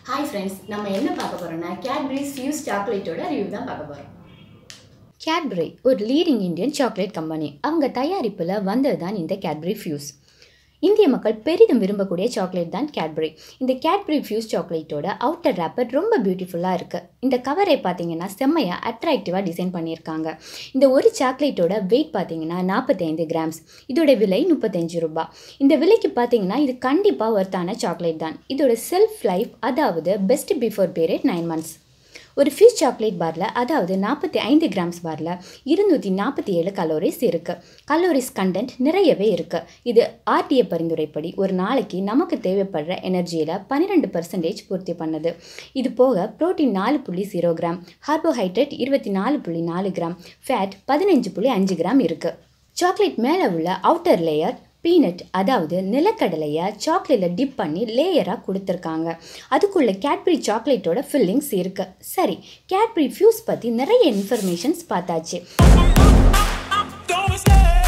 Hi friends நம்ம என்ன பார்க்க போறோம்னா கேட்பரிஸ் ஃபியூஸ் சாக்லேட்டோட ரிவ்யூ தான் பார்க்க போறோம் கேட்பரி ஒரு லீடிங் இந்தியன் சாக்லேட் கம்பெனி அவங்க தயாரிப்பில் வந்தது தான் இந்த கேட்பரி ஃபியூஸ் இந்திய மக்கள் பெரிதும் விரும்பக்கூடிய சாக்லேட் தான் கேட்பரி இந்த கேட்பரி ஃபியூஸ் சாக்லேட்டோட அவுட்டர் ரேப்பர் ரொம்ப பியூட்டிஃபுல்லாக இருக்குது இந்த கவரை பார்த்தீங்கன்னா செம்மையாக அட்ராக்டிவாக டிசைன் பண்ணியிருக்காங்க இந்த ஒரு சாக்லேட்டோட வெயிட் பார்த்தீங்கன்னா நாற்பத்தைந்து கிராம்ஸ் இதோட விலை முப்பத்தஞ்சு ரூபாய் இந்த விலைக்கு பார்த்தீங்கன்னா இது கண்டிப்பாக ஒர்த்தான சாக்லேட் தான் இதோட செல்ஃப் லைஃப் அதாவது best before period nine months ஒரு ஃபிஷ் சாக்லேட் பாரில் அதாவது நாற்பத்தி ஐந்து கிராம்ஸ் பாரில் இருநூற்றி நாற்பத்தி ஏழு கலோரிஸ் இருக்குது கலோரிஸ் கண்டென்ட் நிறையவே இருக்குது இது ஆர்டிஏ பரிந்துரைப்படி ஒரு நாளைக்கு நமக்கு தேவைப்படுற எனர்ஜியில் பன்னிரெண்டு பர்சன்டேஜ் பூர்த்தி பண்ணுது இது போக புரோட்டீன் நாலு புள்ளி ஜீரோ கிராம் கார்போஹைட்ரேட் இருபத்தி நாலு புள்ளி நாலு கிராம் ஃபேட் பதினஞ்சு புள்ளி அஞ்சு கிராம் இருக்குது சாக்லேட் மேலே உள்ள அவுட்டர் லேயர் பீனட் அதாவது நிலக்கடலையை சாக்லேட்டில் டிப் பண்ணி லேயராக கொடுத்துருக்காங்க அதுக்குள்ளே கேட்பரி சாக்லேட்டோட ஃபில்லிங்ஸ் இருக்கு சரி கேட்பரி ஃபியூஸ் பற்றி நிறைய இன்ஃபர்மேஷன்ஸ் பார்த்தாச்சு Don't stay.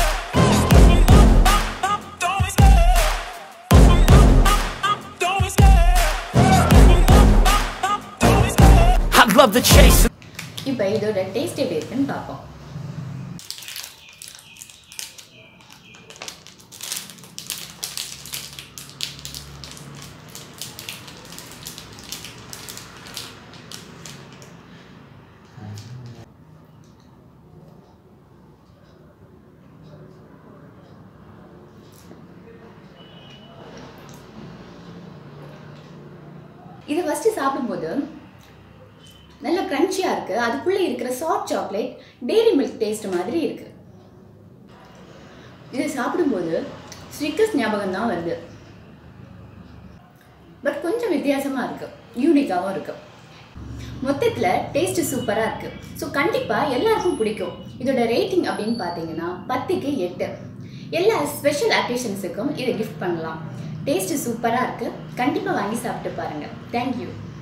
Don't stay. Don't stay. Don't stay. I love the chase. இப்போ இதோட டேஸ்ட் எப்படி இருக்குன்னு பார்ப்போம் இது ஃபஸ்ட்டு சாப்பிடும்போது நல்ல க்ரன்ச்சியாக இருக்குது அதுக்குள்ளே இருக்கிற soft chocolate Dairy Milk taste மாதிரி இருக்குது இதை சாப்பிடும்போது ஸ்னிக்கர்ஸ் ஞாபகம் தான் வருது பட் கொஞ்சம் வித்தியாசமாக இருக்குது யூனிக்காகவும் இருக்குது மொத்தத்தில் டேஸ்ட்டு சூப்பராக இருக்குது ஸோ கண்டிப்பாக எல்லாருக்கும் பிடிக்கும் இதோட ரேட்டிங் அப்படின்னு பார்த்தீங்கன்னா பத்துக்கு எட்டு எல்லா ஸ்பெஷல் அக்கேஷன்ஸுக்கும் இதை கிஃப்ட் பண்ணலாம் டேஸ்ட்டு சூப்பராக இருக்குது கண்டிப்பாக வாங்கி சாப்பிட்டு பாருங்கள் தேங்க்யூ